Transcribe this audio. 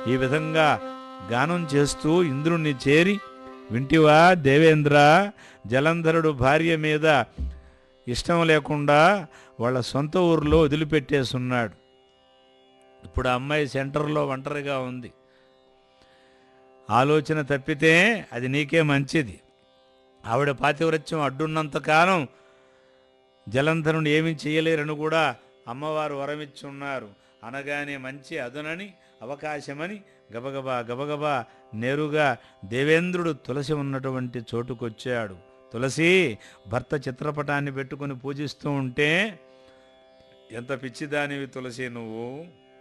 ఈ విధంగా గానం చేస్తూ ఇంద్రుణ్ణి చేరి వింటివా దేవేంద్ర జలంధరుడు భార్య మీద ఇష్టం లేకుండా వాళ్ళ సొంత ఊరిలో వదిలిపెట్టేసున్నాడు ఇప్పుడు ఆ అమ్మాయి సెంటర్లో ఒంటరిగా ఉంది ఆలోచన తప్పితే అది నీకే మంచిది ఆవిడ పాతివ్రత్యం అడ్డున్నంతకాలం జలంధరుని ఏమీ చేయలేరని కూడా అమ్మవారు వరమిచ్చున్నారు అనగానే మంచి అదునని అవకాశమని గబగబా గబగబా నేరుగా దేవేంద్రుడు తులసి ఉన్నటువంటి చోటుకొచ్చాడు తులసి భర్త చిత్రపటాన్ని పెట్టుకుని పూజిస్తూ ఉంటే ఎంత పిచ్చిదానివి తులసి నువ్వు